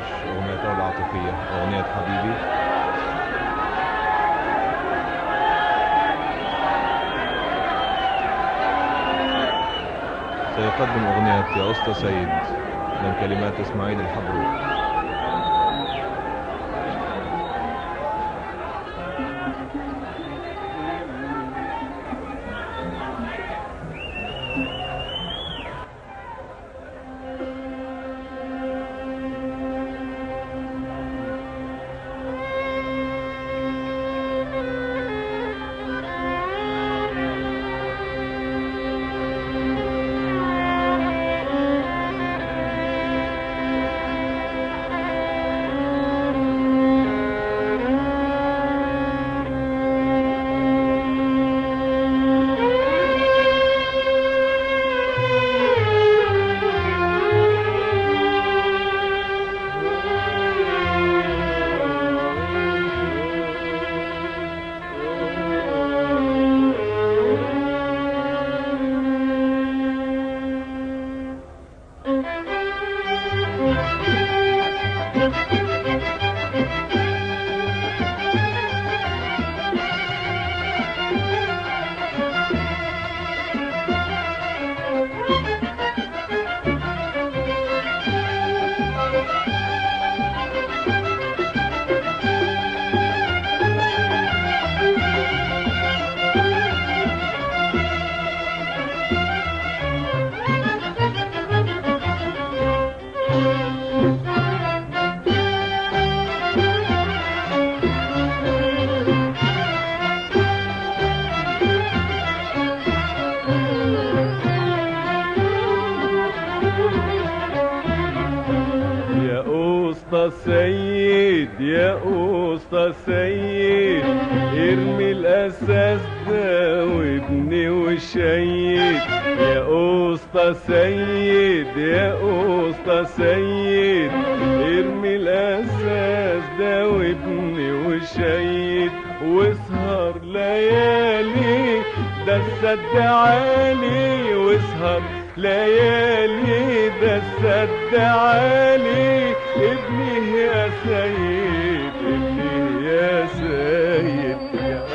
اغنيته العاطفيه اغنيه حبيبي سيقدم اغنيه يا اسطى سيد من كلمات اسماعيل الحبروك يا اسطى سيد يا اسطى سيد ارمي الاساس ده وابني وشيد يا اسطى سيد يا اسطى سيد ارمي الاساس ده وابني وشيد واسهر ليالي ده السد عالي واسهر ليالي ده السد عالي ابني يا سيد ابني يا سيد يا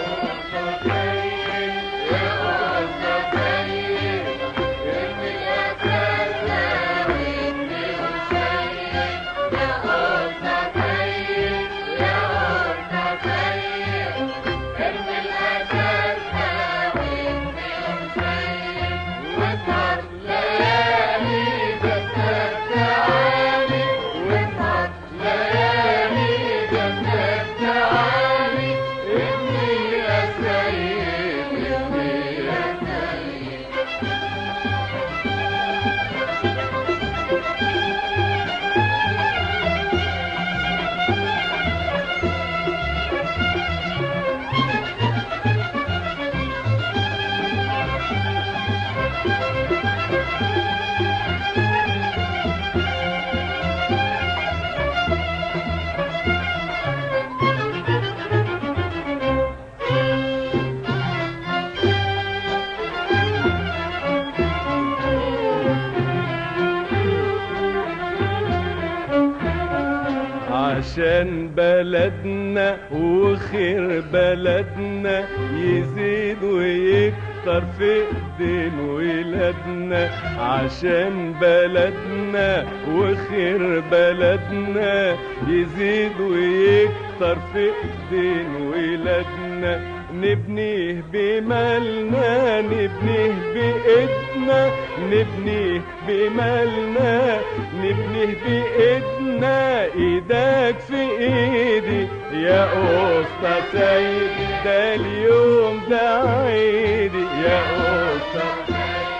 عشان بلدنا وخير بلدنا يزيد ويكتر في ايدين ولادنا عشان بلدنا وخير بلدنا يزيد ويكتر في ايدين ولادنا نبنيه بمالنا نبنيه بإيدنا نبنيه بمالنا نبنيه بإيدنا إيدك في إيدي يا أسطى سيد ده اليوم ده عيدي يا أسطى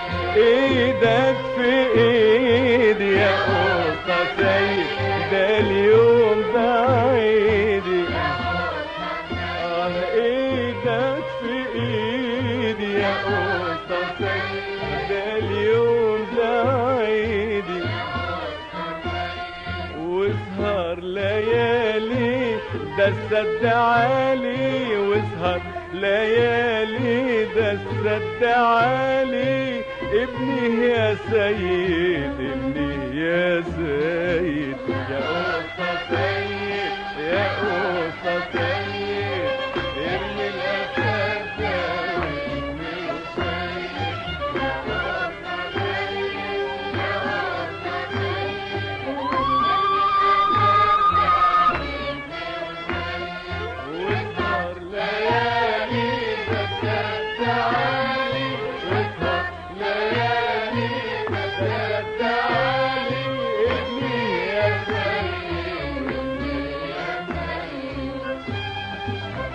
إيدك في إيدي يا أسطى سيد ده اليوم ده عيدي آه ايدك في ايدي يا اسطى سيد ده اليوم ده عيدي واسهر ليالي ده السد عالي واسهر ليالي ده السد عالي ابني يا سيد ابني يا سيد يا قصة سيد يا قصة سيد ابن الأسد ده وابن السيد واسهر ليالي بس تعالي واسهر ليالي بس تعالي ابني يا سيد ابني يا سيد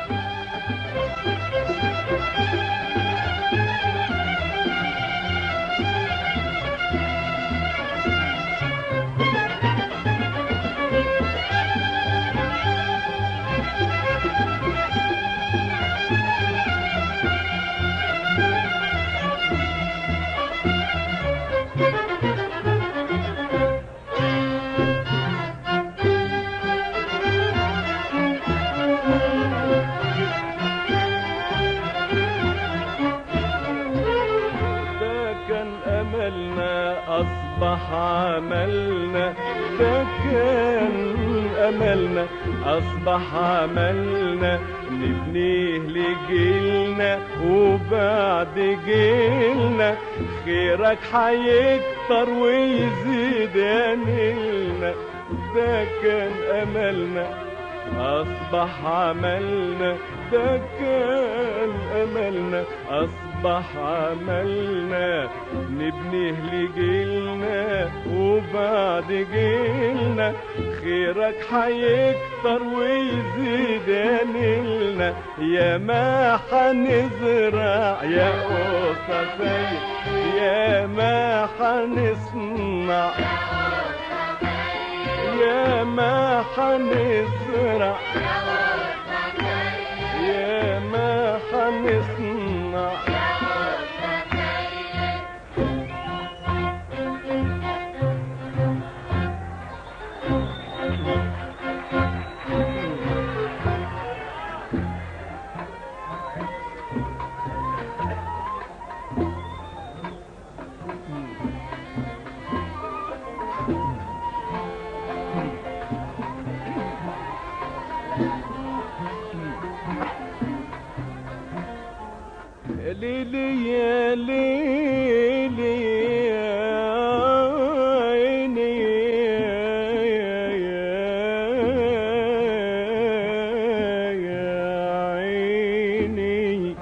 ده كان املنا اصبح عملنا ده كان املنا اصبح عملنا نبنيه لجيلنا وبعد جيلنا خيرك هيكتر ويزيد يا نيلنا ده كان املنا أصبح عملنا ده كان أملنا أصبح عملنا نبنيه لجيلنا وبعد جيلنا خيرك هيكتر ويزيد يا نيلنا يا ما حنزرع يا قصة سيد يا ما حنصنع يا ما حنزرع يا ما حنصنع ليلي يا ليلي يا عيني يا يا عيني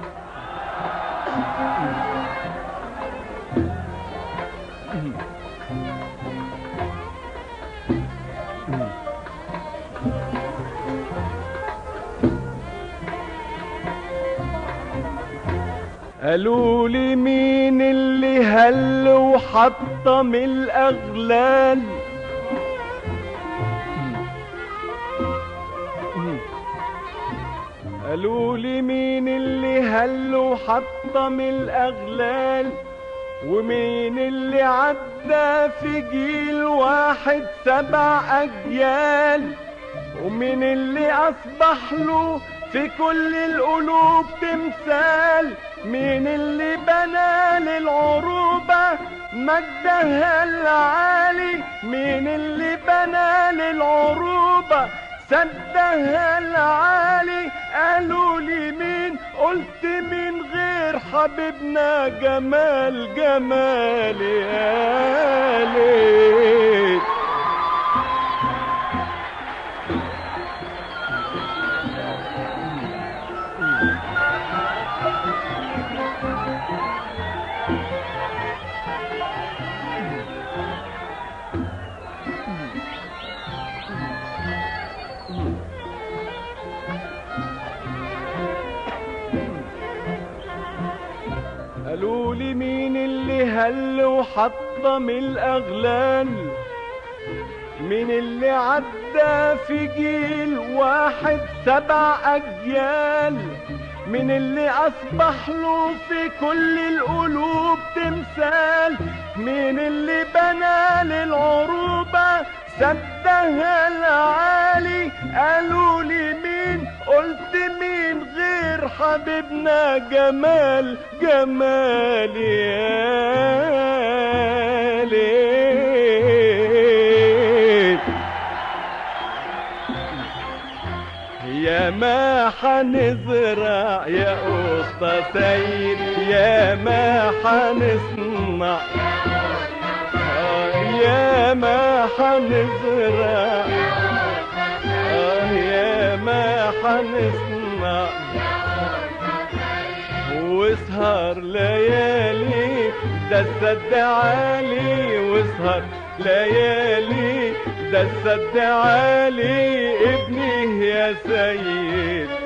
قالوا لي مين اللي هل وحطم الاغلال قالوا لي مين اللي هل وحطم الاغلال ومين اللي عدى في جيل واحد سبع اجيال ومين اللي اصبح له في كل القلوب تمثال مين اللي بنى للعروبة مجدها العالي مين اللي بنى للعروبة سدها العالي قالوا لي مين قلت مين غير حبيبنا جمال جمال يا ليل قالوا لي مين اللي هل وحطم الاغلال مين اللي عدى في جيل واحد سبع اجيال مين اللي اصبح له في كل القلوب تمثال مين اللي بنى للعروبة سدها العالي قالوا لي مين قلت مين غير حبيبنا جمال جمال يا حنزرع يا اسطى سيد يا ما حنصنع آه، يا ما حنزرع آه، يا ما حنصنع واسهر ليالي ده السد عالي واسهر ليالي ده السد عالي ابني يا سيد